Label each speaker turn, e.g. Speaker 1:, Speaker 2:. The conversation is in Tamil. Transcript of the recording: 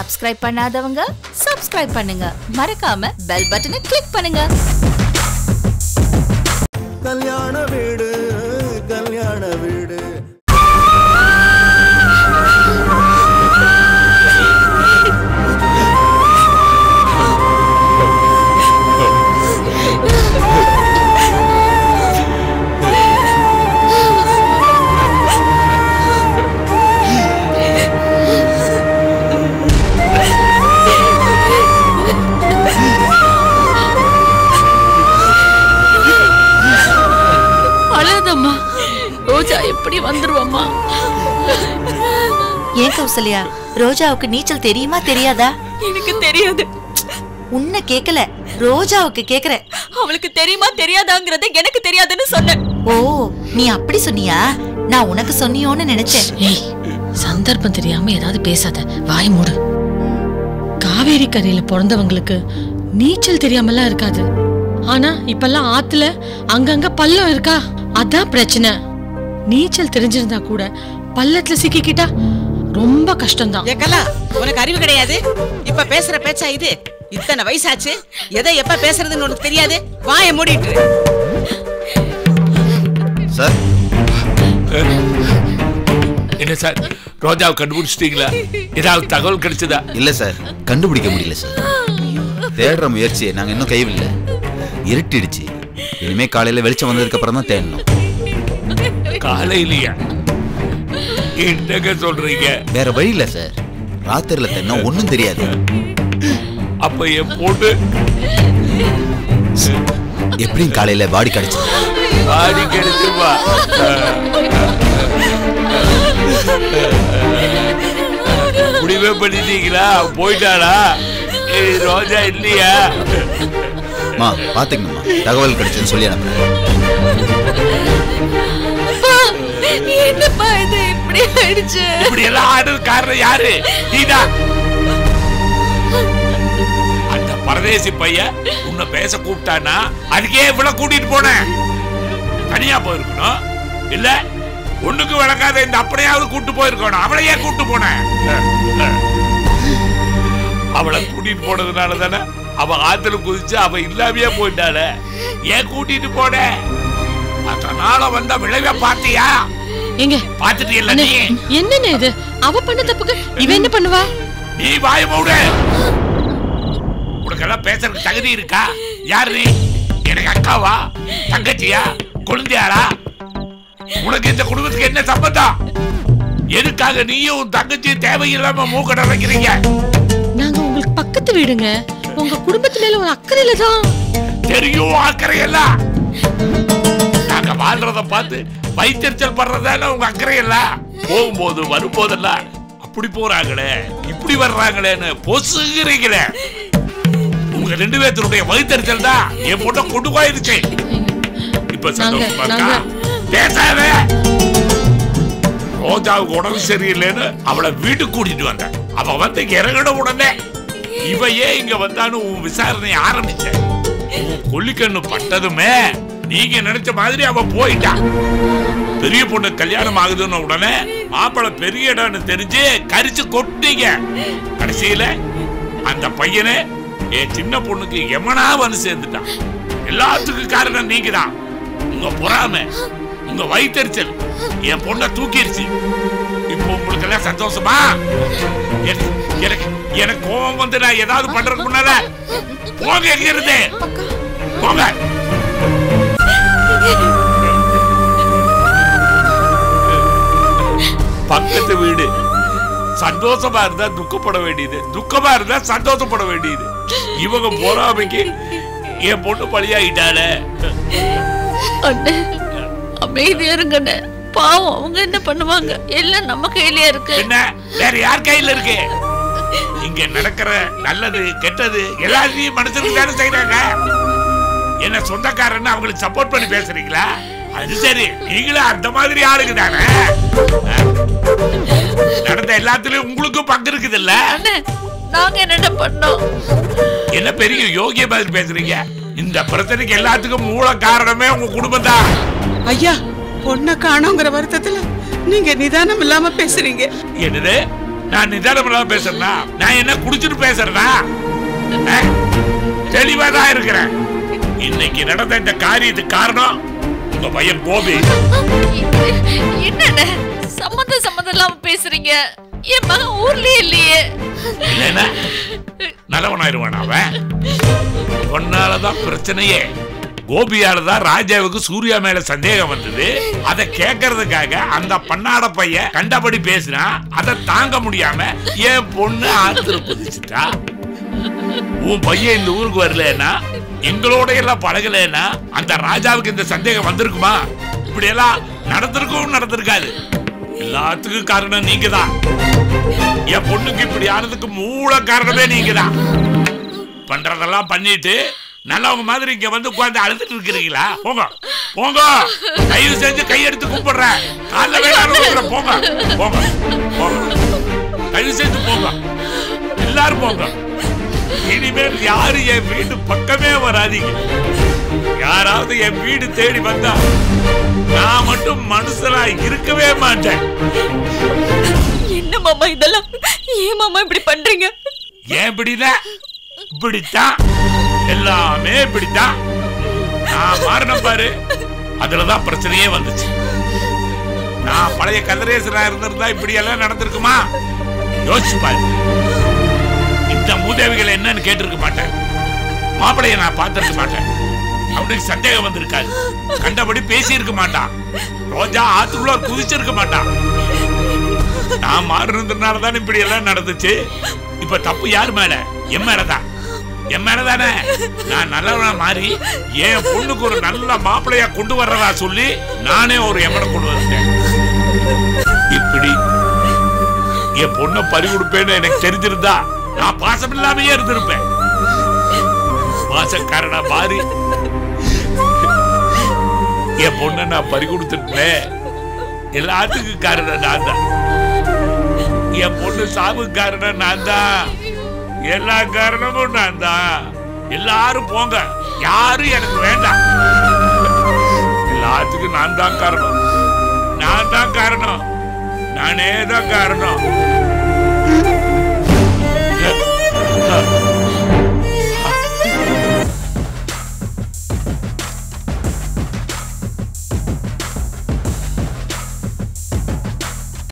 Speaker 1: சப்ஸ்கிரைப் பண்ணாதவங்க சப்ஸ்கிரைப் பண்ணுங்க மறக்காம பெல் பட்டனை கிளிக் பண்ணுங்க
Speaker 2: கல்யாண வீடு கல்யாண வீடு
Speaker 3: அழாதம்மா ரோஜா எப்படி வந்துருவம்மா
Speaker 4: ஏன் கௌசல்யா ரோஜாவுக்கு நீச்சல் தெரியுமா தெரியாதா
Speaker 3: எனக்கு தெரியாது
Speaker 4: உன்னை கேக்கல ரோஜாவுக்கு கேக்குறேன்
Speaker 3: அவளுக்கு தெரியுமா தெரியாதாங்கிறத எனக்கு தெரியாதுன்னு சொன்னேன்
Speaker 4: ஓ நீ அப்படி சொன்னியா நான் உனக்கு சொன்னியோன்னு நினைச்சேன்
Speaker 5: ஏய் சந்தர்ப்பம் தெரியாம ஏதாவது பேசாத வாய் மூடு காவேரி கரையில பிறந்தவங்களுக்கு நீச்சல் தெரியாமலாம் இருக்காது ஆனா இப்பெல்லாம் ஆத்துல அங்கங்க பள்ளம் இருக்கா அதான் பிரச்சனை நீச்சல் தெரிஞ்சிருந்தா கூட பள்ளத்துல சிக்கிக்கிட்டா ரொம்ப கஷ்டம்தான்
Speaker 6: ஏக்கலா உனக்கு அறிவு கிடையாது இப்ப பேசுற பேச்சா இது இத்தனை வயசாச்சு எதை எப்ப பேசுறதுன்னு உனக்கு தெரியாது வாயை மூடிட்டு இரு.
Speaker 7: சார்
Speaker 8: என்ன சார் ரோஜாவை கண்டுபிடிச்சிட்டீங்களா ஏதாவது தகவல் கிடைச்சதா
Speaker 7: இல்ல சார் கண்டுபிடிக்க முடியல சார் தேடுற முயற்சியை நாங்க இன்னும் கைவிடல இருட்டிடுச்சு இனிமே காலையில வெளிச்சம் வந்ததுக்கு அப்புறம் தான் தேடணும்
Speaker 8: காலையிலயா என்னங்க சொல்றீங்க
Speaker 7: வேற வழி இல்ல சார் ராத்திரில தேடினா ஒண்ணும் தெரியாது
Speaker 8: அப்ப என் பொண்ணு
Speaker 7: எப்படியும் காலையில பாடி கிடைச்சிடும்
Speaker 8: ஆடி கிடைச்சிருவா முடிவே பண்ணிட்டீங்களா போயிட்டாளா ஏய், ரோஜா இல்லையா
Speaker 7: மா பாத்துக்கணுமா தகவல் கிடைச்சதுன்னு சொல்லி அனுப்புறேன்
Speaker 3: என்னப்பா இது இப்படி ஆயிடுச்சு
Speaker 8: இப்படி எல்லாம் ஆடுறது காரணம் யாரு நீதான் அந்த பரதேசி பையன் உன்னை பேச கூப்பிட்டானா அதுக்கே இவ்வளவு கூட்டிட்டு போனேன் தனியா போயிருக்கணும் இல்ல ஒண்ணுக்கு விளக்காத இந்த அப்படியாவது கூட்டு போயிருக்கணும் அவளை ஏன் கூட்டு போனேன் அவளை கூட்டிட்டு போனதுனால தானே அவ ஆத்துல குதிச்சு அவ இல்லாமையே போயிட்டாள ஏன் கூட்டிட்டு போன அதனால வந்த விளைவை பார்த்தியா
Speaker 5: எங்க
Speaker 8: பார்த்துட்டு இல்ல
Speaker 5: அண்ணே,
Speaker 8: நீ
Speaker 5: என்னண்ணே இது அவ பண்ண தப்புக்கு இவ என்ன பண்ணுவா
Speaker 8: நீ வாய மூடு உனக்கெல்லாம் பேசுறதுக்கு தகுதி இருக்கா யாரு நீ எனக்கு அக்காவா தங்கச்சியா குழந்தையாரா உனக்கு இந்த குடும்பத்துக்கு என்ன சம்பந்தம் எதுக்காக நீயும் உன் தங்கச்சியும் தேவையில்லாம மூக்கட வைக்கிறீங்க
Speaker 5: நாங்க உங்களுக்கு பக்கத்து வீடுங்க உங்க குடும்பத்து மேல ஒரு அக்கறையில தான்
Speaker 8: தெரியும் அக்கறை எல்லாம் நாங்க வாழ்றத பார்த்து வைத்தறிச்சல் படுறதால உங்க அக்கறை எல்லாம் போகும்போது வரும்போதெல்லாம் அப்படி போறாங்களே இப்படி வர்றாங்களேன்னு பொசுகிறீங்களே உங்க ரெண்டு பேர்த்தருடைய வயிற்றுச்சல் தான் என் பொண்ணை கொண்டு போயிருச்சு இப்ப சந்தோஷமா இருக்கா
Speaker 5: நாங்க-
Speaker 8: பேசாத ரோஜாவுக்கு உடம்பு சரியில்லைன்னு அவளை வீட்டுக்கு கூட்டிட்டு வந்தேன் அவ வந்து இறங்கின உடனே இவ ஏன் இங்க வந்தான்னு உன் விசாரணை ஆரம்பிச்ச உன் கொல்லிக்கண்ணு பட்டதுமே நீங்க நினைச்ச மாதிரி அவ போயிட்டா பெரிய பொண்ணு கல்யாணம் ஆகுதுன்னு உடனே மாப்பிள்ளை பெரிய இடம்னு தெரிஞ்சு கரிச்சு கொட்டீங்க கடைசியில அந்த பையனே என் சின்ன பொண்ணுக்கு எமனா வந்து சேர்ந்துட்டான் எல்லாத்துக்கும் காரணம் நீங்க தான் உங்க பொறாமை உங்க வயித்தறிச்சல் என் பொண்ணை தூக்கிடுச்சு இப்போ உங்களுக்கு எல்லாம் சந்தோஷமா எனக்கு எனக்கு எனக்கு கோபம் வந்து நான் ஏதாவது பண்றதுக்கு முன்னால போங்க எங்க இருந்து போங்க பக்கத்து வீடு சந்தோஷமா இருந்தா துக்கப்பட வேண்டியது துக்கமா இருந்தா சந்தோஷப்பட வேண்டியது இவங்க பொறாமைக்கு என் பொண்ணு பழியாயிட்டாளே
Speaker 3: அண்ணே அமைதியா இருங்கண்ணே பாவம் அவங்க என்ன பண்ணுவாங்க எல்லாம் நம்ம கையிலயே இருக்கு
Speaker 8: என்ன வேற யார் கையில இருக்கு இங்க நடக்கிற நல்லது கெட்டது எல்லாத்தையும் மனுஷனுக்கு தானே செய்யறாங்க என்ன சொந்தக்காரன்னு அவங்களுக்கு சப்போர்ட் பண்ணி பேசுறீங்களா அது சரி நீங்களும் அந்த மாதிரி ஆளுங்க தானே நடந்த எல்லாத்துலயும் உங்களுக்கும் பங்கு இருக்குது இல்ல
Speaker 3: அண்ணே நாங்க என்னென்ன பண்ணோம்
Speaker 8: என்ன பெரிய யோகிய மாதிரி பேசுறீங்க இந்த பிரச்சனைக்கு எல்லாத்துக்கும் மூல காரணமே உங்க குடும்பம் தான்
Speaker 6: ஐயா பொண்ணை காணோங்கிற வருத்தத்துல நீங்க நிதானம் இல்லாம பேசுறீங்க
Speaker 8: என்னது நான் நிதானம் இல்லாம பேசுறேனா நான் என்ன குடிச்சிட்டு பேசுறேனா அஹ், தெளிவா தான் இருக்கிறேன் இன்னைக்கு நடந்த இந்த காரியத்துக்கு காரணம் உங்க பையன் கோபி
Speaker 3: என்னண்ணே சம்மந்தம் சம்மந்தம் இல்லாம பேசுறீங்க என் மகன் ஊர்லயே இல்லையே
Speaker 8: இல்லைன்னா நல்லவனாயிருவான் அவன் உன்னாலதான் பிரச்சனையே கோபியால தான் ராஜாவுக்கு சூர்யா மேல சந்தேகம் வந்தது அதை கேட்கறதுக்காக அந்த பன்னாட பையன் கண்டபடி பேசினா அதை தாங்க முடியாம என் பொண்ணு ஆத்திர குதிச்சுட்டா உன் பையன் இந்த ஊருக்கு வரலன்னா எங்களோட எல்லாம் பழகலைன்னா அந்த ராஜாவுக்கு இந்த சந்தேகம் வந்திருக்குமா இப்படி எல்லாம் நடந்திருக்கும் நடந்திருக்காது எல்லாத்துக்கும் காரணம் நீங்க தான் என் பொண்ணுக்கு இப்படி ஆனதுக்கு மூல காரணமே நீங்க தான் பண்றதெல்லாம் பண்ணிட்டு நல்லவங்க மாதிரி இங்க வந்து உட்கார்ந்து அழுதுட்டு இருக்கிறீங்களா போங்க போங்க தயவு செஞ்சு கையெடுத்து கும்பிடுறேன் காலைல வேணாலும் விழுகிறேன். போங்க போங்க போங்க தயவு செஞ்சு போங்க எல்லாரும் போங்க இனிமேல் யாரு என் வீட்டு பக்கமே வராதீங்க யாராவது என் வீடு தேடி வந்தா நான் மட்டும் மனுஷனா இருக்கவே மாட்டேன்
Speaker 3: என்ன மாமா இதெல்லாம் ஏன் மாமா இப்படி பண்றீங்க
Speaker 8: ஏன் இப்படின்னா இப்படித்தான் எல்லாமே இப்படித்தான் நான் மாறின பாரு அதுலதான் பிரச்சனையே வந்துச்சு நான் பழைய கதிரேசனா இருந்திருந்தா இப்படி எல்லாம் நடந்திருக்குமா யோசிச்சு பாரு இந்த மூதேவிகள் என்னன்னு கேட்டிருக்க மாட்டேன் மாப்பிளைய நான் பார்த்திருக்க மாட்டேன் அவனுக்கு சந்தேகம் வந்திருக்காது கண்டபடி பேசி இருக்க மாட்டான் ரோஜா ஆத்துக்குள்ள குதிச்சிருக்க மாட்டான் நான் மாறினதுனால தான் இப்படி எல்லாம் நடந்துச்சு இப்ப தப்பு யார் மேல என் மேலதான் என் மேலதானே நான் நல்லவனா மாறி என் பொண்ணுக்கு ஒரு நல்ல மாப்பிளையா கொண்டு வர்றதா சொல்லி நானே ஒரு எமனை கொண்டு வந்துட்டேன் இப்படி என் பொண்ணை பறி கொடுப்பேன்னு எனக்கு தெரிஞ்சிருந்தா நான் பாசம் இல்லாமையே இருந்திருப்பேன் பாசக்காரனா மாறி என் பொண்ணை நான் பறி கொடுத்துட்டேன் எல்லாத்துக்கும் காரணம் நான் தான் என் பொண்ணு சாவு காரணம் நான் தான் எல்லா காரணமும் நான் தான் எல்லாரும் போங்க யாரும் எனக்கு வேண்டாம் எல்லாத்துக்கும் நான் தான் காரணம் நான் தான் காரணம் நானே தான் காரணம்